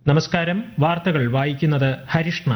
നമസ്കാരം വാർത്തകൾ വായിക്കുന്നത് ഹരിഷ്ണ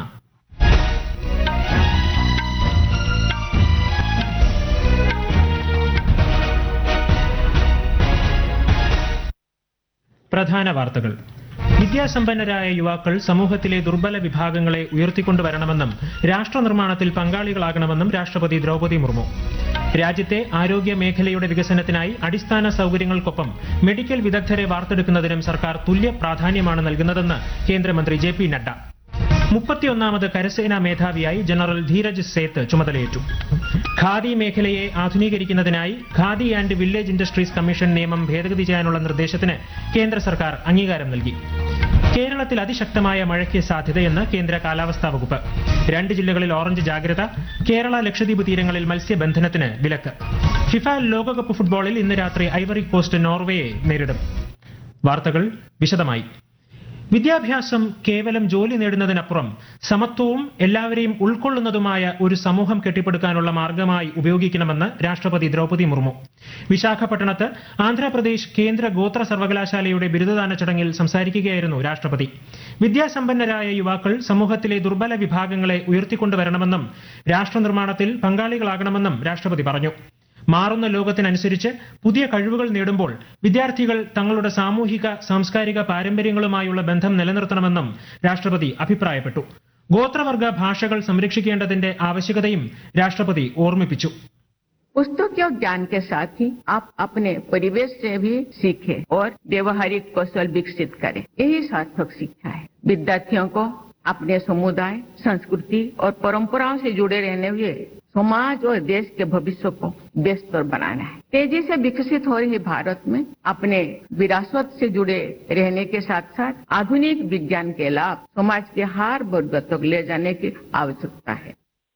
പ്രധാന വാർത്തകൾ വിദ്യാസമ്പന്നരായ യുവാക്കൾ സമൂഹത്തിലെ ദുർബല വിഭാഗങ്ങളെ ഉയർത്തിക്കൊണ്ടുവരണമെന്നും രാഷ്ട്ര നിർമ്മാണത്തിൽ പങ്കാളികളാകണമെന്നും രാഷ്ട്രപതി ദ്രൗപദി മുർമു രാജ്യത്തെ ആരോഗ്യ മേഖലയുടെ വികസനത്തിനായി അടിസ്ഥാന സൌകര്യങ്ങൾക്കൊപ്പം മെഡിക്കൽ വിദഗ്ധരെ വാർത്തെടുക്കുന്നതിനും സർക്കാർ തുല്യ പ്രാധാന്യമാണ് നൽകുന്നതെന്ന് കേന്ദ്രമന്ത്രി ജെ പി നഡ്ഡ മുപ്പത്തിയൊന്നാമത് കരസേനാ മേധാവിയായി ജനറൽ ധീരജ് സേത്ത് ചുമതലയേറ്റു ഖാദി മേഖലയെ ആധുനീകരിക്കുന്നതിനായി Khadi and village industries commission നിയമം ഭേദഗതി ചെയ്യാനുള്ള നിർദ്ദേശത്തിന് കേന്ദ്ര സർക്കാർ അംഗീകാരം നൽകി കേരളത്തിൽ അതിശക്തമായ മഴയ്ക്ക് സാധ്യതയെന്ന് കേന്ദ്ര കാലാവസ്ഥാ വകുപ്പ് രണ്ട് ജില്ലകളിൽ ഓറഞ്ച് ജാഗ്രത കേരള ലക്ഷദ്വീപ് തീരങ്ങളിൽ മത്സ്യബന്ധനത്തിന് വിലക്ക് ഫിഫ ലോകകപ്പ് ഫുട്ബോളിൽ ഇന്ന് രാത്രി ഐവറി കോസ്റ്റ് നോർവേയെ നേരിടും വാർത്തകൾ വിശദമായി വിദ്യാഭ്യാസം കേവലം ജോലി നേടുന്നതിനപ്പുറം സമത്വവും എല്ലാവരെയും ഉൾക്കൊള്ളുന്നതുമായ ഒരു സമൂഹം കെട്ടിപ്പടുക്കാനുള്ള മാർഗമായി ഉപയോഗിക്കണമെന്ന് രാഷ്ട്രപതി ദ്രൗപദി മുർമു വിശാഖപട്ടണത്ത് ആന്ധ്രാപ്രദേശ് കേന്ദ്ര ഗോത്ര സർവകലാശാലയുടെ ബിരുദദാന ചടങ്ങിൽ സംസാരിക്കുകയായിരുന്നു രാഷ്ട്രപതി വിദ്യാസമ്പന്നരായ യുവാക്കൾ സമൂഹത്തിലെ ദുർബല വിഭാഗങ്ങളെ ഉയർത്തിക്കൊണ്ടുവരണമെന്നും രാഷ്ട്രനിർമ്മാണത്തിൽ പങ്കാളികളാകണമെന്നും രാഷ്ട്രപതി പറഞ്ഞു മാറുന്ന ലോകത്തിനനുസരിച്ച് പുതിയ കഴിവുകൾ നേടുമ്പോൾ വിദ്യാർത്ഥികൾ തങ്ങളുടെ സാമൂഹിക സാംസ്കാരിക പാരമ്പര്യങ്ങളുമായുള്ള ബന്ധം നിലനിർത്തണമെന്നും രാഷ്ട്രപതി അഭിപ്രായപ്പെട്ടു ഗോത്രവർഗ ഭാഷകൾ സംരക്ഷിക്കേണ്ടതിന്റെ ആവശ്യകതയും രാഷ്ട്രപതി ഓർമ്മിപ്പിച്ചു पुस्तकीय ज्ञान के साथ ही आप अपने परिवेश से भी सीखें और व्यवहारिक कौशल विकसित करें यही सार्थक शिक्षा है विद्यार्थियों को अपने समुदाय संस्कृति और परंपराओं से जुड़े रहने हुए समाज और देश के भविष्य को बेहतर बनाना है तेजी से विकसित हो रही भारत में अपने विरासत से जुड़े रहने के साथ साथ आधुनिक विज्ञान के लाभ समाज के हर वर्ग तक ले जाने की आवश्यकता है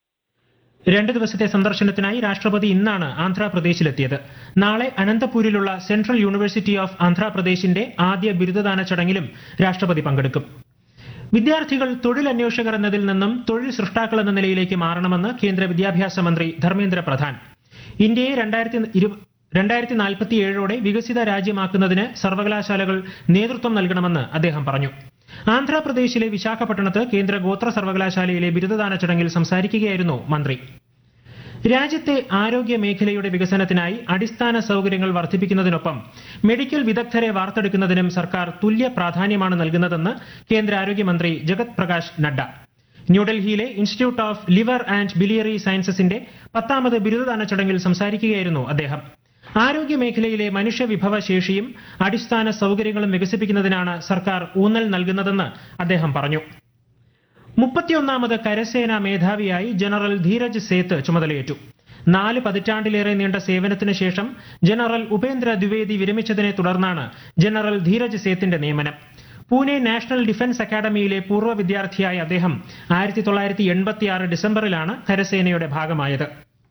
രണ്ട് ദിവസത്തെ സന്ദർശനത്തിനായി രാഷ്ട്രപതി ഇന്നാണ് ആന്ധ്രാപ്രദേശിലെത്തിയത് നാളെ അനന്തപൂരിലുള്ള സെൻട്രൽ യൂണിവേഴ്സിറ്റി ഓഫ് ആന്ധ്രാപ്രദേശിന്റെ ആദ്യ ബിരുദദാന ചടങ്ങിലും രാഷ്ട്രപതി പങ്കെടുക്കും വിദ്യാർത്ഥികൾ തൊഴിൽ അന്വേഷകർ എന്നതിൽ നിന്നും തൊഴിൽ സൃഷ്ടാക്കൾ എന്ന നിലയിലേക്ക് മാറണമെന്ന് കേന്ദ്ര വിദ്യാഭ്യാസ മന്ത്രി ധർമ്മേന്ദ്ര പ്രധാൻ ഇന്ത്യയെ രണ്ടായിരത്തി രണ്ടായിരത്തി നാൽപ്പത്തിയേഴോടെ വികസിത രാജ്യമാക്കുന്നതിന് സർവകലാശാലകൾ നേതൃത്വം നൽകണമെന്ന് അദ്ദേഹം പറഞ്ഞു ആന്ധ്രാപ്രദേശിലെ വിശാഖപട്ടണത്ത് കേന്ദ്ര ഗോത്ര സർവകലാശാലയിലെ ബിരുദദാന ചടങ്ങിൽ സംസാരിക്കുകയായിരുന്നു മന്ത്രി രാജ്യത്തെ ആരോഗ്യ മേഖലയുടെ വികസനത്തിനായി അടിസ്ഥാന സൌകര്യങ്ങൾ വർദ്ധിപ്പിക്കുന്നതിനൊപ്പം മെഡിക്കൽ വിദഗ്ധരെ വാർത്തെടുക്കുന്നതിനും സർക്കാർ തുല്യ പ്രാധാന്യമാണ് നൽകുന്നതെന്ന് കേന്ദ്ര ആരോഗ്യമന്ത്രി ജഗത് പ്രകാശ് നഡ്ഡ ന്യൂഡൽഹിയിലെ institute of liver and biliary സയൻസസിന്റെ പത്താമത് ബിരുദദാന ചടങ്ങിൽ സംസാരിക്കുകയായിരുന്നു അദ്ദേഹം ആരോഗ്യ മേഖലയിലെ മനുഷ്യവിഭവ ശേഷിയും അടിസ്ഥാന സൌകര്യങ്ങളും വികസിപ്പിക്കുന്നതിനാണ് സർക്കാർ ഊന്നൽ നൽകുന്നതെന്ന് അദ്ദേഹം പറഞ്ഞു മുപ്പത്തിയൊന്നാമത് കരസേനാ മേധാവിയായി ജനറൽ ധീരജ് സേത്ത് ചുമതലയേറ്റു നാല് പതിറ്റാണ്ടിലേറെ നീണ്ട സേവനത്തിന് ശേഷം ജനറൽ ഉപേന്ദ്ര ദ്വിവേദി വിരമിച്ചതിനെ തുടർന്നാണ് ജനറൽ ധീരജ് സേത്തിന്റെ നിയമനം പൂനെ നാഷണൽ ഡിഫൻസ് അക്കാദമിയിലെ പൂർവ്വ വിദ്യാർത്ഥിയായ അദ്ദേഹം ആയിരത്തി തൊള്ളായിരത്തി എൺപത്തിയാറ് ഡിസംബറിലാണ് കരസേനയുടെ ഭാഗമായത്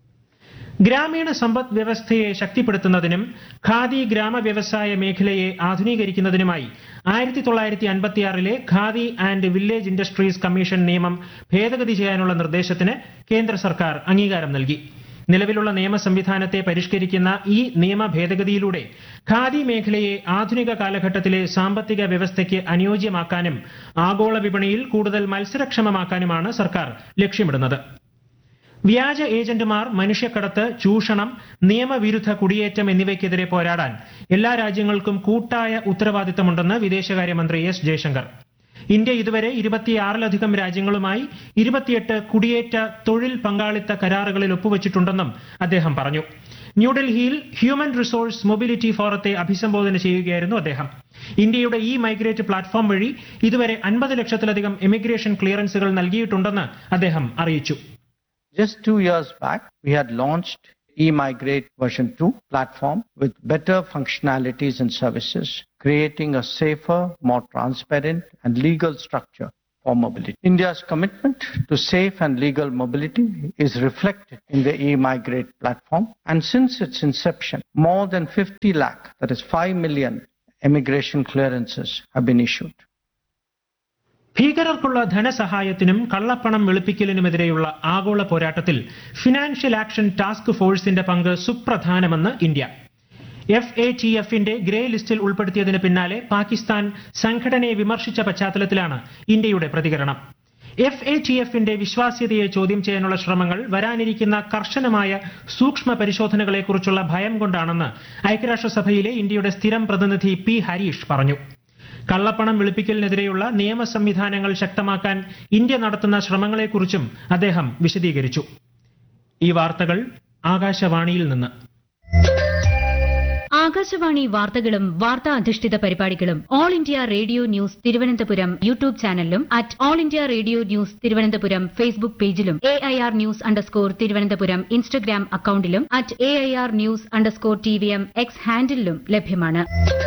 ഗ്രാമീണ സമ്പദ് വ്യവസ്ഥയെ ശക്തിപ്പെടുത്തുന്നതിനും ഖാദി ഗ്രാമ വ്യവസായ മേഖലയെ ആധുനീകരിക്കുന്നതിനുമായി ആയിരത്തി തൊള്ളായിരത്തി അൻപത്തിയാറിലെ Khadi and village industries commission നിയമം ഭേദഗതി ചെയ്യാനുള്ള നിർദ്ദേശത്തിന് കേന്ദ്ര സർക്കാർ അംഗീകാരം നൽകി നിലവിലുള്ള നിയമ സംവിധാനത്തെ പരിഷ്കരിക്കുന്ന ഈ നിയമ ഭേദഗതിയിലൂടെ ഖാദി മേഖലയെ ആധുനിക കാലഘട്ടത്തിലെ സാമ്പത്തിക വ്യവസ്ഥയ്ക്ക് അനുയോജ്യമാക്കാനും ആഗോള വിപണിയിൽ കൂടുതൽ മത്സരക്ഷമമാക്കാനുമാണ് സർക്കാർ ലക്ഷ്യമിടുന്നത് വ്യാജ ഏജന്റുമാർ മനുഷ്യക്കടത്ത് ചൂഷണം നിയമവിരുദ്ധ കുടിയേറ്റം എന്നിവയ്ക്കെതിരെ പോരാടാൻ എല്ലാ രാജ്യങ്ങൾക്കും കൂട്ടായ ഉത്തരവാദിത്തമുണ്ടെന്ന് വിദേശകാര്യമന്ത്രി എസ് ജയശങ്കർ ഇന്ത്യ ഇതുവരെ ഇരുപത്തിയാറിലധികം രാജ്യങ്ങളുമായി ഇരുപത്തിയെട്ട് കുടിയേറ്റ തൊഴിൽ പങ്കാളിത്ത കരാറുകളിൽ ഒപ്പുവച്ചിട്ടുണ്ടെന്നും അദ്ദേഹം പറഞ്ഞു ന്യൂഡൽഹിയിൽ ഹ്യൂമൻ റിസോഴ്സ് മൊബിലിറ്റി ഫോറത്തെ അഭിസംബോധന ചെയ്യുകയായിരുന്നു അദ്ദേഹം ഇന്ത്യയുടെ ഇ മൈഗ്രേറ്റ് പ്ലാറ്റ്ഫോം വഴി ഇതുവരെ അൻപത് ലക്ഷത്തിലധികം ഇമിഗ്രേഷൻ ക്ലിയറൻസുകൾ നൽകിയിട്ടുണ്ടെന്ന് അദ്ദേഹം അറിയിച്ചു Just two years back, we had launched eMigrate version 2 platform with better functionalities and services, creating a safer, more transparent and legal structure for mobility. India's commitment to safe and legal mobility is reflected in the eMigrate platform. And since its inception, more than 50 lakh, that is 5 million immigration clearances have been issued. ഭീകരർക്കുള്ള ധനസഹായത്തിനും കള്ളപ്പണം വെളുപ്പിക്കലിനുമെതിരെയുള്ള ആഗോള പോരാട്ടത്തിൽ financial action task ഫോഴ്സിന്റെ പങ്ക് സുപ്രധാനമെന്ന് India F A T എഫിന്റെ grey ലിസ്റ്റിൽ ഉൾപ്പെടുത്തിയതിന് പിന്നാലെ പാകിസ്ഥാൻ സംഘടനയെ വിമർശിച്ച പശ്ചാത്തലത്തിലാണ് ഇന്ത്യയുടെ പ്രതികരണം എഫ് എ ടി എഫിന്റെ വിശ്വാസ്യതയെ ചോദ്യം ചെയ്യാനുള്ള ശ്രമങ്ങൾ വരാനിരിക്കുന്ന കർശനമായ സൂക്ഷ്മ പരിശോധനകളെക്കുറിച്ചുള്ള ഭയം കൊണ്ടാണെന്ന് ഐക്യരാഷ്ട്രസഭയിലെ ഇന്ത്യയുടെ സ്ഥിരം പ്രതിനിധി പി ഹരീഷ് പറഞ്ഞു കള്ളപ്പണം വെളുപ്പിക്കലിനെതിരെയുള്ള നിയമ സംവിധാനങ്ങൾ ശക്തമാക്കാൻ ഇന്ത്യ നടത്തുന്ന ശ്രമങ്ങളെക്കുറിച്ചും അദ്ദേഹം വിശദീകരിച്ചു ഈ വാർത്തകൾ ആകാശവാണിയിൽ നിന്ന് ആകാശവാണി വാർത്തകളും വാർത്താ അധിഷ്ഠിത പരിപാടികളും All India Radio news Thiruvananthapuram YouTube ചാനലിലും at All India Radio news Thiruvananthapuram Facebook പേജിലും A I R news underscore Thiruvananthapuram Instagram അക്കൌണ്ടിലും at A I R news underscore T V M X ഹാൻഡിലും ലഭ്യമാണ്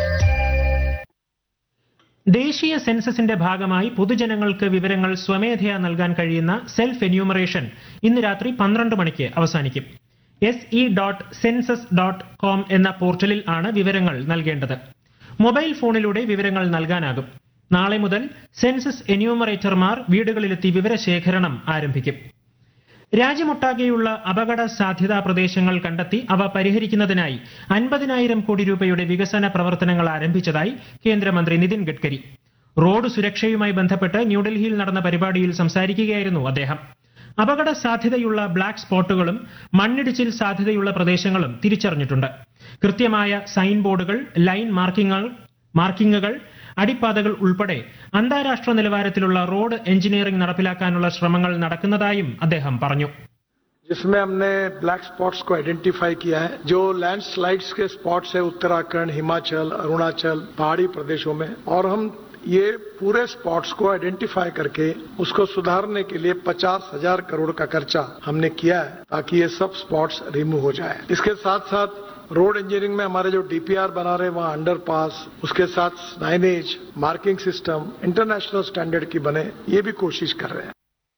ദേശീയ സെൻസസിന്റെ ഭാഗമായി പൊതുജനങ്ങൾക്ക് വിവരങ്ങൾ സ്വമേധയാ നൽകാൻ കഴിയുന്ന സെൽഫ് എന്യൂമറേഷൻ ഇന്ന് രാത്രി പന്ത്രണ്ട് മണിക്ക് അവസാനിക്കും S E dot census dot com എന്ന പോർട്ടലിൽ ആണ് വിവരങ്ങൾ നൽകേണ്ടത് മൊബൈൽ ഫോണിലൂടെ വിവരങ്ങൾ നൽകാനാകും നാളെ മുതൽ സെൻസസ് എന്യൂമറേറ്റർമാർ വീടുകളിലെത്തി വിവരശേഖരണം ആരംഭിക്കും രാജ്യമൊട്ടാകെയുള്ള അപകട സാധ്യതാ പ്രദേശങ്ങൾ കണ്ടെത്തി അവ പരിഹരിക്കുന്നതിനായി അൻപതിനായിരം കോടി രൂപയുടെ വികസന പ്രവർത്തനങ്ങൾ ആരംഭിച്ചതായി കേന്ദ്രമന്ത്രി നിതിൻ ഗഡ്കരി റോഡ് സുരക്ഷയുമായി ബന്ധപ്പെട്ട് ന്യൂഡൽഹിയിൽ നടന്ന പരിപാടിയിൽ സംസാരിക്കുകയായിരുന്നു അദ്ദേഹം അപകട സാധ്യതയുള്ള ബ്ലാക്ക് സ്പോട്ടുകളും മണ്ണിടിച്ചിൽ സാധ്യതയുള്ള പ്രദേശങ്ങളും തിരിച്ചറിഞ്ഞിട്ടുണ്ട് കൃത്യമായ സൈൻ ബോർഡുകൾ ലൈൻ മാർക്കിങ്ങുകൾ മാർക്കിങ്ങുകൾ അടിപ്പാതകൾ ഉൾപ്പെടെ അന്താരാഷ്ട്ര നിലവാരത്തിലുള്ള റോഡ് എഞ്ചിനീയറിംഗ് നടപ്പിലാക്കാനുള്ള ശ്രമങ്ങൾ നടക്കുന്നതായും അദ്ദേഹം പറഞ്ഞു जिसमें हमने ब्लैक स्पॉट्स को आइडेंटिफाई किया है जो लैंडस्लाइड्स के स्पॉट्स है उत्तराखंड हिमाचल अरुणाचल पहाड़ी प्रदेशों में और हम ये पूरे स्पॉट्स को आइडेंटिफाई करके उसको सुधारने के लिए पचास हजार करोड़ का खर्चा हमने किया है ताकि ये सब स्पॉट्स रिमूव हो जाए इसके साथ साथ रोड इंजीनियरिंग में हमारे जो डीपीआर बना रहे हैं वहाँ अंडर पास उसके साथ signage marking system international standard की बने ये भी कोशिश कर रहे हैं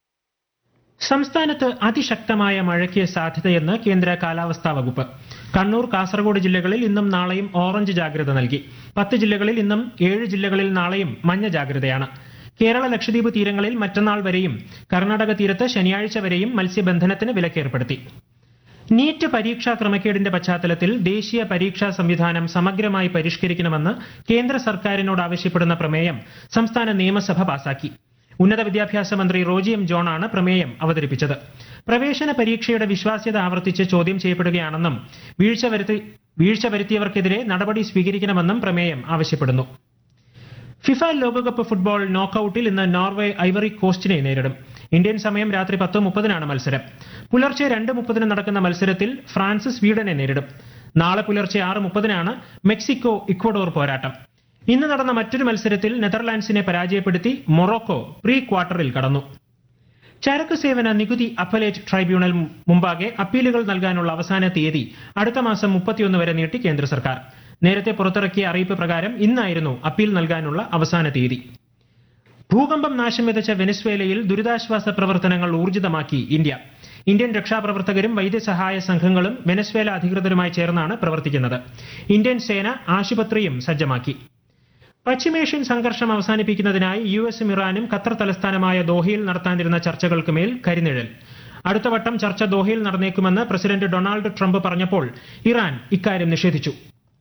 സംസ്ഥാനത്ത് അതിശക്തമായ മഴയ്ക്ക് സാധ്യതയെന്ന് കേന്ദ്ര കാലാവസ്ഥാ വകുപ്പ് കണ്ണൂർ കാസർഗോഡ് ജില്ലകളിൽ ഇന്നും നാളെയും ഓറഞ്ച് ജാഗ്രത നൽകി പത്ത് ജില്ലകളിൽ ഇന്നും ഏഴ് ജില്ലകളിൽ നാളെയും മഞ്ഞ ജാഗ്രതയാണ് കേരള ലക്ഷദ്വീപ് തീരങ്ങളിൽ മറ്റന്നാൾ വരെയും കർണാടക തീരത്ത് ശനിയാഴ്ച വരെയും മത്സ്യബന്ധനത്തിന് വിലക്കേർപ്പെടുത്തി നീറ്റ് പരീക്ഷാ ക്രമക്കേടിന്റെ പശ്ചാത്തലത്തിൽ ദേശീയ പരീക്ഷാ സംവിധാനം സമഗ്രമായി പരിഷ്കരിക്കണമെന്ന് കേന്ദ്ര സർക്കാരിനോട് ആവശ്യപ്പെടുന്ന പ്രമേയം സംസ്ഥാന നിയമസഭ പാസാക്കി ഉന്നത വിദ്യാഭ്യാസ മന്ത്രി റോജി എം ജോണാണ് പ്രമേയം അവതരിപ്പിച്ചത് പ്രവേശന പരീക്ഷയുടെ വിശ്വാസ്യത ആവർത്തിച്ച് ചോദ്യം ചെയ്യപ്പെടുകയാണെന്നും വീഴ്ച വരുത്തി വീഴ്ച വരുത്തിയവർക്കെതിരെ നടപടി സ്വീകരിക്കണമെന്നും പ്രമേയം ആവശ്യപ്പെടുന്നു ഫിഫ ലോകകപ്പ് ഫുട്ബോൾ നോക്കൌട്ടിൽ ഇന്ന് നോർവേ ഐവറി കോസ്റ്റിനെ നേരിടും ഇന്ത്യൻ സമയം രാത്രി പത്ത് മുപ്പതിനാണ് മത്സരം പുലർച്ചെ രണ്ട് മുപ്പതിന് നടക്കുന്ന മത്സരത്തിൽ ഫ്രാൻസ് സ്വീഡനെ നേരിടും നാളെ പുലർച്ചെ ആറ് മുപ്പതിനാണ് മെക്സിക്കോ ഇക്വഡോർ പോരാട്ടം ഇന്ന് നടന്ന മറ്റൊരു മത്സരത്തിൽ നെതർലാൻഡ്സിനെ പരാജയപ്പെടുത്തി മൊറോക്കോ പ്രീ ക്വാർട്ടറിൽ കടന്നു ചരക്ക് സേവന നികുതി അപ്പലേറ്റ് ട്രൈബ്യൂണൽ മുമ്പാകെ അപ്പീലുകൾ നൽകാനുള്ള അവസാന തീയതി അടുത്ത മാസം മുപ്പത്തിയൊന്ന് വരെ നീട്ടി കേന്ദ്ര സർക്കാർ നേരത്തെ പുറത്തിറക്കിയ അറിയിപ്പ് പ്രകാരം ഇന്നായിരുന്നു അപ്പീൽ നൽകാനുള്ള അവസാന തീയതി ഭൂകമ്പം നാശം വിതച്ച വെനസ്വേലയിൽ ദുരിതാശ്വാസ പ്രവർത്തനങ്ങൾ ഊർജിതമാക്കി ഇന്ത്യ ഇന്ത്യൻ രക്ഷാപ്രവർത്തകരും വൈദ്യസഹായ സംഘങ്ങളും വെനസ്വേല അധികൃതരുമായി ചേർന്നാണ് പ്രവർത്തിക്കുന്നത് ഇന്ത്യൻ സേന ആശുപത്രിയും സജ്ജമാക്കി പശ്ചിമേഷ്യൻ സംഘർഷം അവസാനിപ്പിക്കുന്നതിനായി യു എസും ഇറാനും ഖത്തർ തലസ്ഥാനമായ ദോഹയിൽ നടത്താനിരുന്ന ചർച്ചകൾക്ക് മേൽ കരിനിഴൽ അടുത്ത വട്ടം ചർച്ച ദോഹയിൽ നടന്നേക്കുമെന്ന് പ്രസിഡന്റ് ഡൊണാൾഡ് ട്രംപ് പറഞ്ഞപ്പോൾ ഇറാൻ ഇക്കാര്യം നിഷേധിച്ചു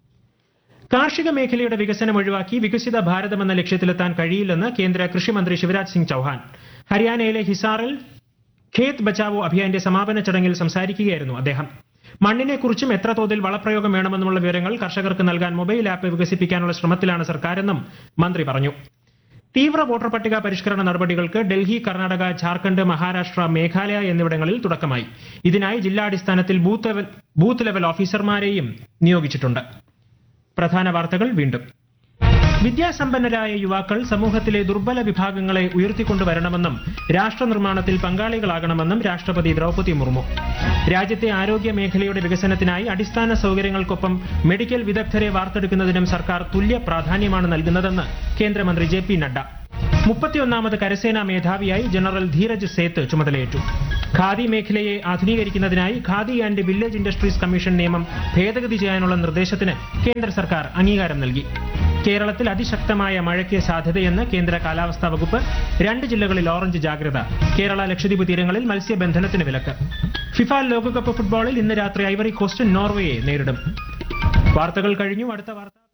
കാർഷിക മേഖലയുടെ വികസനം ഒഴിവാക്കി വികസിത ഭാരതം എന്ന ലക്ഷ്യത്തിലെത്താൻ കഴിയില്ലെന്ന് കേന്ദ്ര കൃഷിമന്ത്രി ശിവരാജ് സിംഗ് ചൌഹാൻ ഹരിയാനയിലെ ഹിസാറിൽ ഖേത് ബച്ചാവോ അഭിയാന്റെ സമാപന ചടങ്ങിൽ സംസാരിക്കുകയായിരുന്നു അദ്ദേഹം മണ്ണിനെക്കുറിച്ചും എത്ര തോതിൽ വളപ്രയോഗം വേണമെന്നുമുള്ള വിവരങ്ങൾ കർഷകർക്ക് നൽകാൻ മൊബൈൽ ആപ്പ് വികസിപ്പിക്കാനുള്ള ശ്രമത്തിലാണ് സർക്കാരെന്നും മന്ത്രി പറഞ്ഞു തീവ്ര വോട്ടർ പട്ടിക പരിഷ്കരണ നടപടികൾക്ക് ഡൽഹി കർണാടക ഝാർഖണ്ഡ് മഹാരാഷ്ട്ര മേഘാലയ എന്നിവിടങ്ങളിൽ തുടക്കമായി ഇതിനായി ജില്ലാടിസ്ഥാനത്തിൽ ബൂത്ത് ലെവൽ ബൂത്ത് ലെവൽ ഓഫീസർമാരെയും നിയോഗിച്ചിട്ടുണ്ട് പ്രധാന വാർത്തകൾ വീണ്ടും വിദ്യാസമ്പന്നരായ യുവാക്കൾ സമൂഹത്തിലെ ദുർബല വിഭാഗങ്ങളെ ഉയർത്തിക്കൊണ്ടുവരണമെന്നും രാഷ്ട്ര നിർമ്മാണത്തിൽ പങ്കാളികളാകണമെന്നും രാഷ്ട്രപതി ദ്രൗപദി മുർമു രാജ്യത്തെ ആരോഗ്യ മേഖലയുടെ വികസനത്തിനായി അടിസ്ഥാന സൗകര്യങ്ങൾക്കൊപ്പം മെഡിക്കൽ വിദഗ്ധരെ വാർത്തെടുക്കുന്നതിനും സർക്കാർ തുല്യ പ്രാധാന്യമാണ് നൽകുന്നതെന്ന് കേന്ദ്രമന്ത്രി ജെ പി നഡ്ഡ മുപ്പത്തിയൊന്നാമത് കരസേനാ മേധാവിയായി ജനറൽ ധീരജ് സേത്ത് ചുമതലയേറ്റു ഖാദി മേഖലയെ ആധുനീകരിക്കുന്നതിനായി Khadi and village industries commission നിയമം ഭേദഗതി ചെയ്യാനുള്ള നിർദ്ദേശത്തിന് കേന്ദ്ര സർക്കാർ അംഗീകാരം നൽകി കേരളത്തിൽ അതിശക്തമായ മഴയ്ക്ക് സാധ്യതയെന്ന് കേന്ദ്ര കാലാവസ്ഥാ വകുപ്പ് രണ്ട് ജില്ലകളിൽ ഓറഞ്ച് ജാഗ്രത കേരള ലക്ഷദ്വീപ് തീരങ്ങളിൽ മത്സ്യബന്ധനത്തിന് വിലക്ക് ഫിഫ ലോകകപ്പ് ഫുട്ബോളിൽ ഇന്ന് രാത്രി ഐവറി കോസ്റ്റ് നോർവേയെ നേരിടും വാർത്തകൾ കഴിഞ്ഞു അടുത്ത വാർത്ത